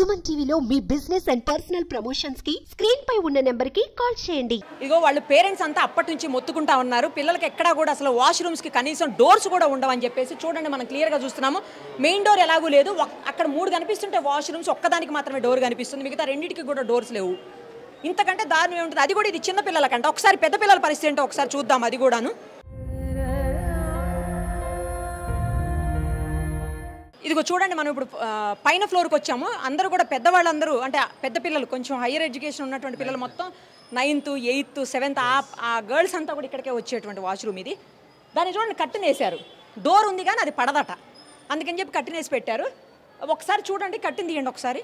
సుమన్ టీవీలో మీ business and personal promotions కి స్క్రీన్ పై ఉన్న నెంబర్ కి కాల్ చేయండి ఇగో వాళ్ళ పేరెంట్స్ అంతా అప్పటి నుంచి మొత్తుకుంటా ఉన్నారు పిల్లలకి ఎక్కడా కూడా అసలు వాష్రూమ్స్కి కనీసం డోర్స్ కూడా ఉండవని చెప్పేసి చూడండి మనం క్లియర్గా చూస్తున్నాము మెయిన్ డోర్ ఎలాగూ లేదు ఒక్- అక్కడ మూడు కనిపిస్తుంటే వాష్రూమ్స్ ఒక్కదానికి మాత్రమే డోర్ కనిపిస్తుంది మిగతా రెండింటికి కూడా డోర్స్ లేవు ఇంతకంటే దారుణం ఏముంటుంది అది కూడా ఇది చిన్న పిల్లలకంట ఒకసారి పెద్ద పిల్లల పరిస్థితి ఏంటో ఒకసారి చూద్దాం అది కూడాను ఇదిగో చూడండి మనం ఇప్పుడు ఆ, పైన ఫ్లోర్కి వచ్చాము అందరూ కూడా పెద్దవాళ్ళందరూ అంటే ఆ పెద్ద పిల్లలు కొంచెం హయ్యర్ ఎడ్యుకేషన్ ఉన్నటువంటి పిల్లలు మొత్తం నైన్త్ ఎయిత్ సెవెంత్ ఆ ఆ గర్ల్స్ అంతా కూడా ఇక్కడికే వచ్చేటువంటి వాష్రూమ్ ఇది దాన్ని చూడండి కట్టెన్ వేశారు డోర్ ఉంది కానీ అది పడదట అందుకని చెప్పి కట్టెన్ వేసి పెట్టారు ఒకసారి చూడండి కట్టెన్ తీయండి ఒకసారి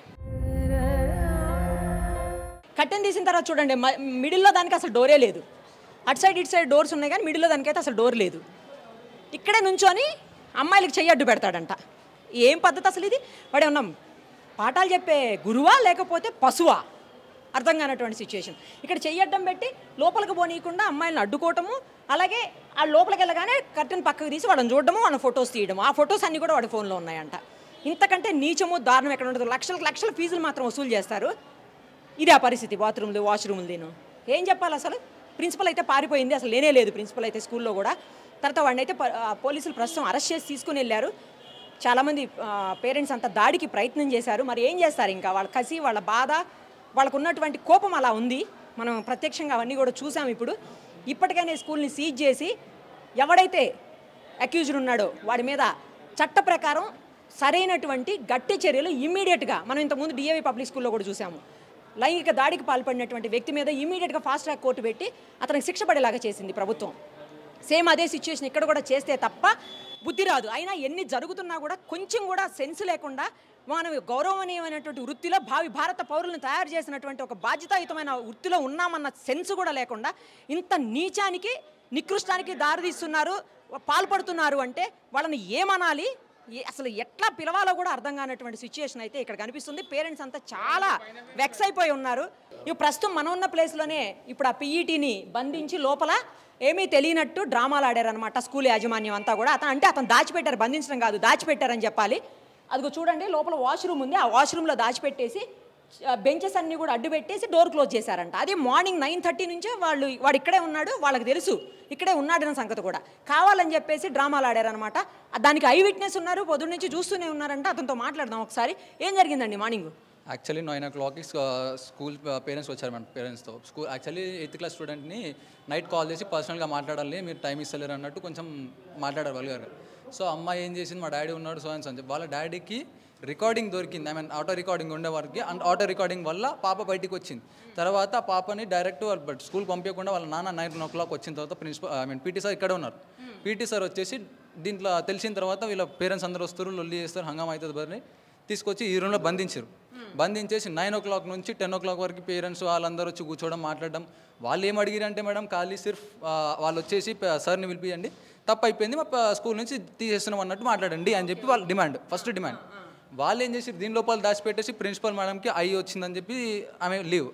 కట్టెన్ తీసిన తర్వాత చూడండి మ- మిడిల్లో దానికి అసలు డోరే లేదు అటు సైడ్ ఇటు సైడ్ డోర్స్ ఉన్నాయి కానీ మిడిల్లో దానికైతే అసలు డోర్ లేదు ఇక్కడే నుంచొని అమ్మాయిలకి చెయ్యి అడ్డు పెడతాడంట ఏం పద్ధతి అసలు ఇది వాడు ఏమన్నా పాఠాలు చెప్పే గురువా లేకపోతే పశువా అర్థం కానటువంటి సిచ్యుయేషన్ ఇక్కడ చెయ్యడ్డం పెట్టి లోపలికి పోనీయకుండా అమ్మాయిలను అడ్డుకోవటము అలాగే ఆ లోపలికి వెళ్ళగానే కర్టెన్ పక్కకు తీసి వాళ్ళని చూడడము వాళ్ళ ఫొటోస్ తీయడము ఆ ఫొటోస్ అన్నీ కూడా వాడి ఫోన్లో ఉన్నాయంట ఇంతకంటే నీచము దారుణం ఎక్కడ ఉండదు లక్షలకు లక్షల ఫీజులు మాత్రం వసూలు చేస్తారు ఇది ఆ పరిస్థితి బాత్రూమ్లు వాష్రూమ్లు దీను ఏం చెప్పాలి అసలు ప్రిన్సిపల్ అయితే పారిపోయింది అసలు లేనే లేదు ప్రిన్సిపల్ అయితే స్కూల్లో కూడా తర్వాత వాడిని అయితే ప- ఆ పోలీసులు ప్రస్తుతం అరెస్ట్ చేసి తీసుకుని వెళ్ళారు చాలామంది పేరెంట్స్ అంతా దాడికి ప్రయత్నం చేశారు మరి ఏం చేస్తారు ఇంకా వాళ్ళ కసి వాళ్ళ బాధ వాళ్ళకు ఉన్నటువంటి కోపం అలా ఉంది మనం ప్రత్యక్షంగా అవన్నీ కూడా చూసాం ఇప్పుడు ఇప్పటికైనా ఈ స్కూల్ని సీజ్ చేసి ఎవడైతే అక్యూజ్డ్ ఉన్నాడో వాడి మీద చట్ట ప్రకారం సరైనటువంటి గట్టి చర్యలు ఇమ్మీడియట్గా మనం ఇంతకుముందు డిఏవి పబ్లిక్ స్కూల్లో కూడా చూసాము లైంగిక దాడికి పాల్పడినటువంటి వ్యక్తి మీద ఇమ్మీడియట్గా ఫాస్ట్ ట్రాక్ కోర్టు పెట్టి అతనికి శిక్ష పడేలాగా చేసింది ప్రభుత్వం సేమ్ అదే సిచ్యుయేషన్ ఇక్కడ కూడా చేస్తే తప్ప బుద్ధి రాదు అయినా ఎన్ని జరుగుతున్నా కూడా కొంచెం కూడా సెన్స్ లేకుండా మనం గౌరవనీయమైనటువంటి వృత్తిలో భావి భారత పౌరులను తయారు చేసినటువంటి ఒక బాధ్యతాయుతమైన వృత్తిలో ఉన్నామన్న సెన్స్ కూడా లేకుండా ఇంత నీచానికి నికృష్టానికి దారితీస్తున్నారు పాల్పడుతున్నారు అంటే వాళ్ళని ఏమనాలి ఏ- అసలు ఎట్లా పిలవాలో కూడా అర్థం కానటువంటి సిచ్యుయేషన్ అయితే ఇక్కడ కనిపిస్తుంది పేరెంట్స్ అంతా చాలా వెక్స్ అయిపోయి ఉన్నారు ఇవి ప్రస్తుతం మనం ఉన్న ప్లేస్లోనే ఇప్పుడు ఆ పీఈటీని బంధించి లోపల ఏమీ తెలియనట్టు డ్రామాలు ఆడారనమాట స్కూల్ యాజమాన్యం అంతా కూడా అతను అంటే అతను దాచిపెట్టారు బంధించడం కాదు దాచిపెట్టారని చెప్పాలి అదిగో చూడండి లోపల వాష్రూమ్ ఉంది ఆ వాష్రూమ్లో దాచిపెట్టేసి బెంచెస్ అన్నీ కూడా అడ్డు పెట్టేసి డోర్ క్లోజ్ చేశారంట అది మార్నింగ్ నైన్ థర్టీ నుంచే వాళ్ళు వాడు ఇక్కడే ఉన్నాడు వాళ్ళకి తెలుసు ఇక్కడే ఉన్నాడన్న సంగతి కూడా కావాలని చెప్పేసి డ్రామాలు ఆడారనమాట దానికి ఐ విట్నెస్ ఉన్నారు పొద్దున్న నుంచి చూస్తూనే ఉన్నారంట అతనితో మాట్లాడదాం ఒకసారి ఏం జరిగిందండి మార్నింగ్ యాక్చువల్లీ నైన్ ఓ క్లాక్కి స్కూల్ పేరెంట్స్ వచ్చారు మన పేరెంట్స్తో స్కూల్ యాక్చువల్లీ ఎయిత్ క్లాస్ స్టూడెంట్ని నైట్ కాల్ చేసి పర్సనల్గా మాట్లాడాలి మీరు టైం ఇస్తలేరు అన్నట్టు కొంచెం మాట్లాడారు వాళ్ళు గారు సో అమ్మాయి ఏం చేసింది మా డాడీ ఉన్నాడు సో అని చెప్పి వాళ్ళ డాడీకి రికార్డింగ్ దొరికింది ఐ మీన్ ఆటో రికార్డింగ్ ఉండే వారికి అండ్ ఆటో రికార్డింగ్ వల్ల పాప బయటికి వచ్చింది తర్వాత ఆ పాపని డైరెక్ట్ బట్ స్కూల్ పంపించకుండా వాళ్ళ నాన్న నైన్ ఓ క్లాక్ వచ్చిన తర్వాత principal I mean PT sir ఇక్కడే ఉన్నారు పీటీ సార్ వచ్చేసి దీంట్లో తెలిసిన తర్వాత వీళ్ళ పేరెంట్స్ అందరూ వస్తారు లొల్లి చేస్తారు హంగామా అవుతుంది బర్ని తీసుకొచ్చి ఈ రూమ్లో బంధించారు బంధించేసి నైన్ ఓ క్లాక్ నుంచి టెన్ ఓ క్లాక్ వరకు పేరెంట్స్ వాళ్ళందరూ వచ్చి కూర్చోవడం మాట్లాడడం వాళ్ళు ఏం అడిగిరంటే మేడం ఖాళీ సిర్ఫ్ ఆ, వాళ్ళు వచ్చేసి ప- సార్ని పిలిపియండి తప్పు అయిపోయింది మా ప- స్కూల్ నుంచి తీసేస్తున్నాం అన్నట్టు మాట్లాడండి అని చెప్పి వాళ్ళ డిమాండ్ ఫస్ట్ డిమాండ్ వాళ్ళు ఏం చేసి దీని లోపల దాచిపెట్టేసి ప్రిన్సిపల్ మేడంకి ఐ వచ్చిందని చెప్పి ఆమె లీవ్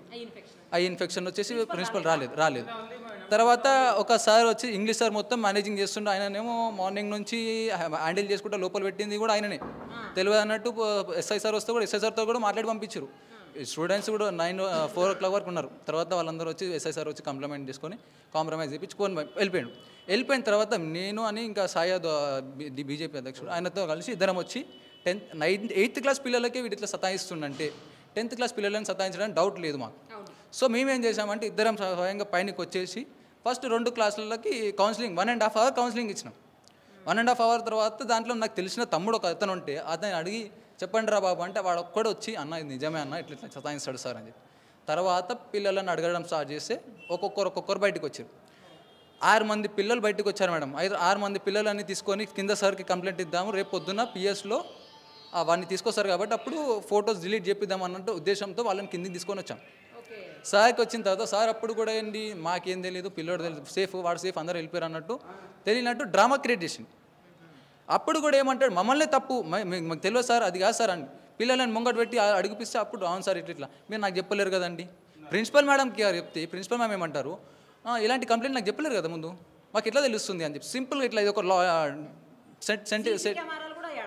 ఐ ఇన్ఫెక్షన్ వచ్చేసి ప్రిన్సిపల్ రాలేదు రాలేదు తర్వాత ఒక సార్ వచ్చి ఇంగ్లీష్ సార్ మొత్తం మేనేజింగ్ చేస్తుండే ఆయననేమో మార్నింగ్ నుంచి హ్యాండిల్ చేసుకుంటే లోపల పెట్టింది కూడా ఆయననే తెలియదు అన్నట్టు ఎస్ఐ సార్ వస్తే కూడా ఎస్ఐ సార్తో కూడా మాట్లాడి పంపించారు స్టూడెంట్స్ కూడా నైన్ ఫోర్ ఓ క్లాక్ వరకు ఉన్నారు తర్వాత వాళ్ళందరూ వచ్చి ఎస్ఐ సార్ వచ్చి కంప్లైంట్ చేసుకొని కాంప్రమైజ్ చేయించుకొని వెళ్ళిపోయాడు వెళ్ళిపోయిన తర్వాత నేను అని ఇంకా సాయాద్ బీజేపీ అధ్యక్షుడు ఆయనతో కలిసి ఇద్దరం వచ్చి టెన్త్ నైన్త్ ఎయిత్ క్లాస్ పిల్లలకే వీటి ఇట్లా సతాయిస్తుండంటే టెన్త్ క్లాస్ పిల్లలని సతాయించడానికి డౌట్ లేదు మాకు సో మేమేం చేసామంటే ఇద్దరం స్వయంగా పైనకి వచ్చేసి ఫస్ట్ రెండు క్లాసులకి counselling one and half hour counselling ఇచ్చినాం వన్ అండ్ హాఫ్ అవర్ తర్వాత దాంట్లో నాకు తెలిసిన తమ్ముడు ఒక అతను ఉంటే అతను అడిగి చెప్పండి రా బాబు అంటే వాడు ఒక్కడు వచ్చి అన్న ఇది నిజమే అన్న ఇట్లా ఇట్లా సతాయిస్తాడు సార్ అని చెప్పి తర్వాత పిల్లలను అడగడం స్టార్ట్ చేస్తే ఒక్కొక్కరు ఒక్కొక్కరు బయటకు వచ్చారు ఆరు మంది పిల్లలు బయటకు వచ్చారు మేడం ఐదు ఆరు మంది పిల్లలని తీసుకొని కింద సార్కి కంప్లైంట్ ఇద్దాము రేపు పొద్దున్న పిఎస్లో వాడిని తీసుకొస్తారు కాబట్టి అప్పుడు ఫొటోస్ డిలీట్ చేపిద్దాం అన్నట్టు ఉద్దేశంతో వాళ్ళని కిందికి తీసుకొని వచ్చాం సార్కి వచ్చిన తర్వాత సార్ అప్పుడు కూడా ఏంటి మాకేం తెలియదు పిల్లోడు తెలియదు సేఫ్ వాడు సేఫ్ అందరూ వెళ్ళిపోయారు అన్నట్టు తెలియనట్టు డ్రామా క్రియేట్ చేసింది అప్పుడు కూడా ఏమంటాడు మమ్మల్ని తప్పు మ- మీ- మాకు తెలియదు సార్ అది కాదు సార్ అని పిల్లలని ముంగట పెట్టి ఆ- అడిగిపిస్తే అప్పుడు అవును సార్ ఇట్లా ఇట్లా మీరు నాకు చెప్పలేరు కదండి ప్రిన్సిపల్ మేడంకి గారు చెప్తే ప్రిన్సిపల్ మ్యామ్ ఏమంటారు "ఆ, ఇలాంటి కంప్లైంట్ నాకు చెప్పలేరు కదా ముందు మాకు ఎట్లా తెలుస్తుంది అని చెప్పి సింపుల్గా ఇట్లా ఇది ఒక లా సెంట్ సెంట్ కెమెరాలు కూడా ఏడవలేదు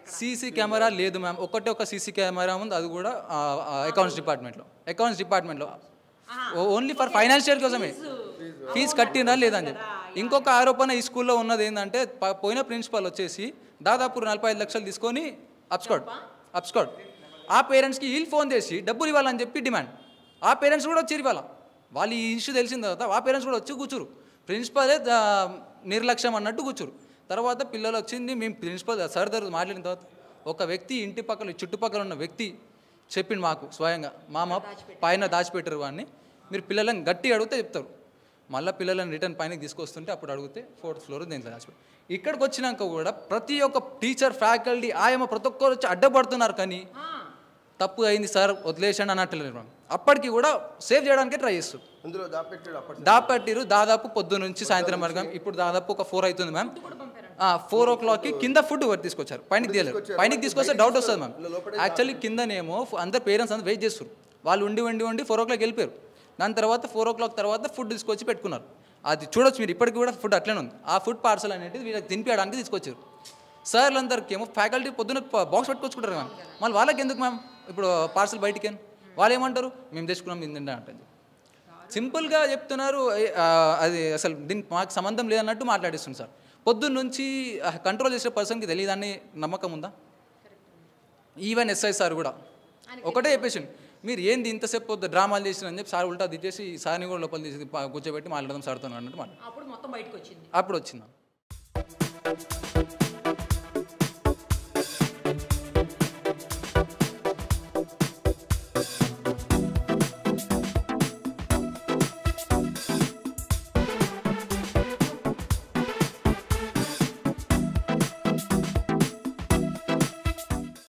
సీసీ కెమెరా లేదు మ్యామ్ ఒకటే ఒక సీసీ కెమెరా ఉంది అది కూడా అకౌంట్స్ డిపార్ట్మెంట్లో అకౌంట్స్ డిపార్ట్మెంట్లో ఓన్లీ ఫర్ ఫైనాన్షియల్ కోసమే ఫీజు కట్టినా లేదని చెప్పి ఇంకొక ఆరోపణ ఈ స్కూల్లో ఉన్నది ఏంటంటే ప- పోయిన ప్రిన్సిపాల్ వచ్చేసి దాదాపు నలభై ఐదు లక్షలు తీసుకొని అప్స్కాడ్ అప్స్కాడ్ ఆ పేరెంట్స్కి వీళ్ళు ఫోన్ చేసి డబ్బులు ఇవ్వాలని చెప్పి డిమాండ్ ఆ పేరెంట్స్ కూడా వచ్చి ఇవ్వాల వాళ్ళు ఈ ఇష్యూ తెలిసిన తర్వాత ఆ పేరెంట్స్ కూడా వచ్చి కూర్చురు ప్రిన్సిపలే దా- నిర్లక్ష్యం అన్నట్టు కూర్చురు తర్వాత పిల్లలు వచ్చింది మేము ప్రిన్సిపల్ సార్ దగ్గర మాట్లాడిన తర్వాత ఒక వ్యక్తి ఇంటి పక్కల చుట్టుపక్కల ఉన్న వ్యక్తి చెప్పిండు మాకు స్వయంగా మామ పైన దాచిపెట్టారు వాడిని మీరు పిల్లలను గట్టి అడిగితే చెప్తారు మళ్ళీ పిల్లలను రిటర్న్ పైనకి తీసుకొస్తుంటే అప్పుడు అడిగితే ఫోర్త్ ఫ్లోర్ దీంట్లో దాచిపెట్టారు ఇక్కడికి వచ్చినాక కూడా ప్రతి ఒక్క టీచర్ ఫ్యాకల్టీ ఆయమ ప్రతి ఒక్కరు వచ్చి అడ్డపడుతున్నారు కానీ తప్పు అయింది సార్ వదిలేసాను అన్నట్లేదు మ్యామ్ అప్పటికి కూడా సేవ్ చేయడానికే ట్రై చేస్తారు అందులో దాపెట్టాడు అప్పటి దాపట్టిరు దాదాపు పొద్దు నుంచి సాయంత్రం వరకు ఇప్పుడు దాదాపు ఒక ఫోర్ అవుతుంది మ్యామ్ ఫోర్ ఓ క్లాక్కి కింద ఫుడ్ తీసుకొచ్చారు పైనకి తీయలేరు పైనకి తీసుకొస్తే డౌట్ వస్తుంది మ్యామ్ యాక్చువల్లీ కిందనేమో అందరు పేరెంట్స్ అందరు వెయిట్ చేస్తారు వాళ్ళు ఉండి ఉండి ఉండి ఫోర్ ఓ క్లాక్ వెళ్ళిపోయారు దాని తర్వాత ఫోర్ ఓ క్లాక్ తర్వాత ఫుడ్ తీసుకొచ్చి పెట్టుకున్నారు అది చూడొచ్చు మీరు ఇప్పటికి కూడా ఫుడ్ అట్లనే ఉంది ఆ ఫుడ్ పార్సల్ అనేది వీళ్ళకి తినిపించడానికి తీసుకొచ్చారు సార్లందరికీ ఏమో ఫ్యాకల్టీ పొద్దున్న బాక్స్ పెట్టుకొచ్చుకుంటారు మ్యామ్ మళ్ళీ వాళ్ళకి ఎందుకు మ్యామ్ ఇప్పుడు పార్సల్ బయటికి అని వాళ్ళు ఏమంటారు మేము తెచ్చుకున్నాం తిందండి అంటే సింపుల్గా చెప్తున్నారు ఏ- ఆ, అది అసలు దీనికి మాకు సంబంధం లేదన్నట్టు మాట్లాడిస్తుంది సార్ పొద్దున్న నుంచి కంట్రోల్ చేసే పర్సన్కి తెలియదని నమ్మకం ఉందా ఈవెన్ ఎస్ఐ సార్ కూడా ఒకటే చెప్పేసి మీరు ఏంది ఇంతసేపు పొద్దు డ్రామాలు చేసిరని చెప్పి సార్ ఉల్టా దిట్టేసి సార్ని కూడా లోపల తీసి పా- కూర్చోబెట్టి మాట్లాడదాం సార్తో అన్నట్టు మాట్లాడు అప్పుడు మొత్తం బయటకు వచ్చింది అప్పుడు వచ్చింది